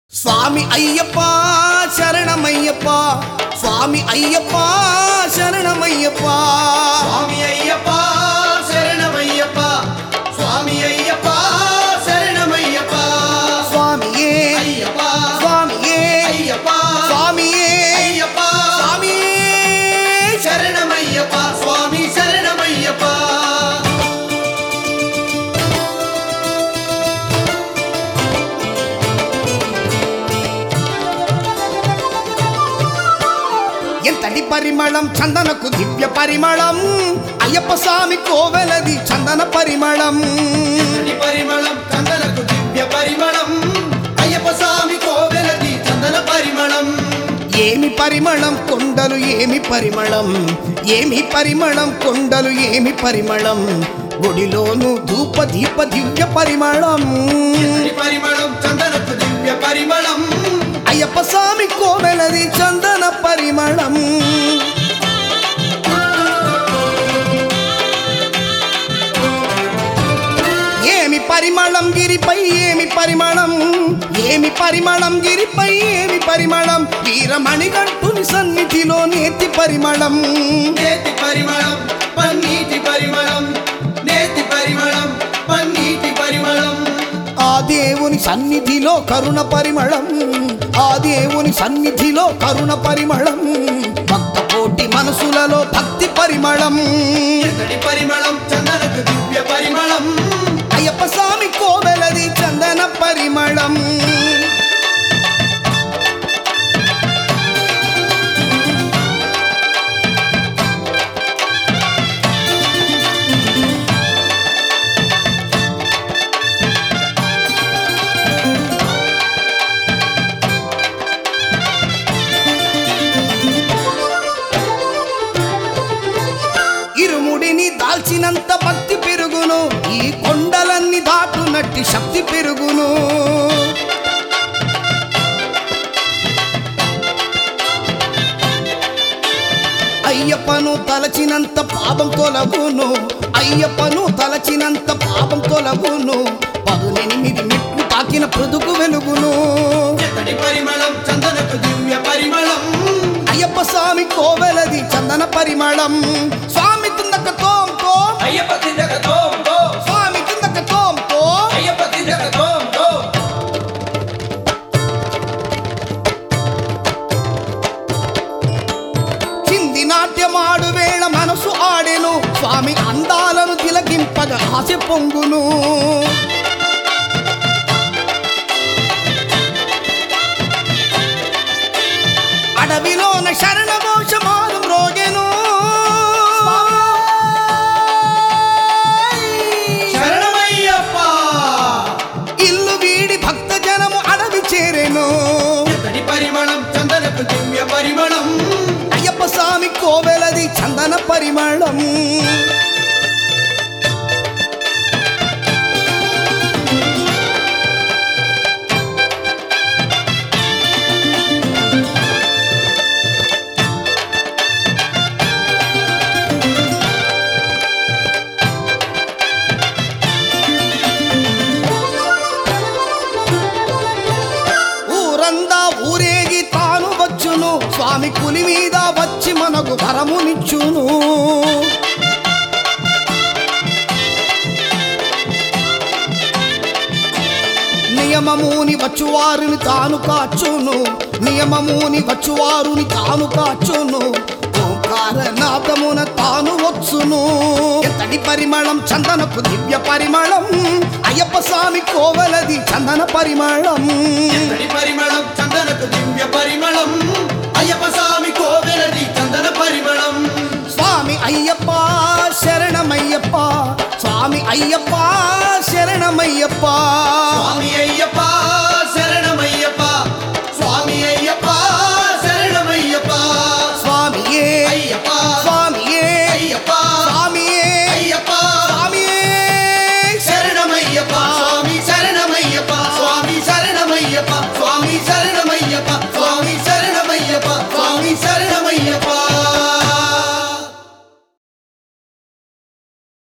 స్వామి అయ్యప్ప శరణమయ్యప్ప స్వామి అయ్యప్ప శరణమయ్యప్ప స్వామి అయ్యప్ప శరణమయ్యప్ప స్వామి అయ్యప్ప శరణమయ్యప్ప స్వామియే అయ్యప్ప స్వామియే అయ్యప్ప స్వామియే అయ్యప్ప స్వామియే శరణమయ్యప్ప స్వామి శరణమయ్యప్ప ఎంతటి పరిమళం చందనకు దివ్య పరిమళం అయ్యప్ప స్వామి కోవెలది చందన పరిమళం చందని పరిమళం చందనకు దివ్య పరిమళం అయ్యప్ప స్వామి కోవెలది చందన పరిమళం ఏమి పరిమళం కొండలు ఏమి పరిమళం ఏమి పరిమళం కొండలు ఏమి పరిమళం గుడిలోను ధూప దీప దివ్య పరిమళం చందని పరిమళం చందనకు దివ్య పరిమళం అయ్యప్ప స్వామి కోవెలది చందన పరిమళం ఏమి పరిమళం గిరిపై ఏమి పరిమళం ఏమి పరిమళం గిరిపై ఏమి పరిమళం వీరమణిగంటుని సన్నిధిలో నేతి పరిమళం నేతి పరిమళం పన్నీటి పరిమళం నేతి పరిమళం పన్నీటి పరిమళం ఆ దేవుని సన్నిధిలో కరుణ పరిమళం ఆ దేవుని సన్నిధిలో కరుణ పరిమళం భక్త కోటి మనసులలో భక్తి పరిమళం ఎంతటి పరిమళం చందనకు దివ్య పరిమళం అయ్యప్ప స్వామి కోవెలది చందన పరిమళం ఇరుముడిని దాల్చినంత భక్తి పెరుగును ఈ కొండలన్నీ దాటునట్టి శక్తి పెరుగును అయ్యప్పను తలచినంత పాపం తొలగును అయ్యప్పను తలచినంత పాపం తొలగును పదునెనిమిది మెట్లు తాకిన పొదుగు వెలుగును ఎంతటి పరిమళం చందనకు దివ్య పరిమళం అయ్యప్ప స్వామి కోవెలది చందన పరిమళం స్వామి తుందక తోం తోం అయ్యప్ప తిందక తోం తోం స్వామి తుందక తోం తోం అయ్యప్ప తిందక తోం తోం హింది నాట్యమాడు వేళ మనసు ఆడెను స్వామి అందాలను తిలకింపగా ఆశ పొంగును అడవిలోన శరణ ఘోషమాను మ్రోగెను శరణమయ్యప్ప ఇల్లు వీడి భక్త జనము అడవి చేరెను ఎంతటి పరిమళం చందనకు దివ్య పరిమళం అయ్యప్ప స్వామి కోవెలది చందన పరిమళం ఊరందా ఊరేగి తాను వచ్చును స్వామి పులి మీద వచ్చి మనకు వరమునిచ్చును నియమముని వచ్చువారిని తాను కాచును నియమముని వచ్చువారుని తాను కాచును ఓంకారనాథమున తాను వచ్చును ఎంతటి పరిమళం చందనపు దివ్య పరిమళం అయ్యప్ప స్వామి కోవలది చందన పరిమళం ఎంతటి పరిమళం చందనకు దివ్య పరిమళం అయ్యప్ప స్వామి కోవెలది చందన పరిమళం స్వామి అయ్యప్ప శరణమయ్యప్ప స్వామి అయ్యప్ప శరణమయ్యప్ప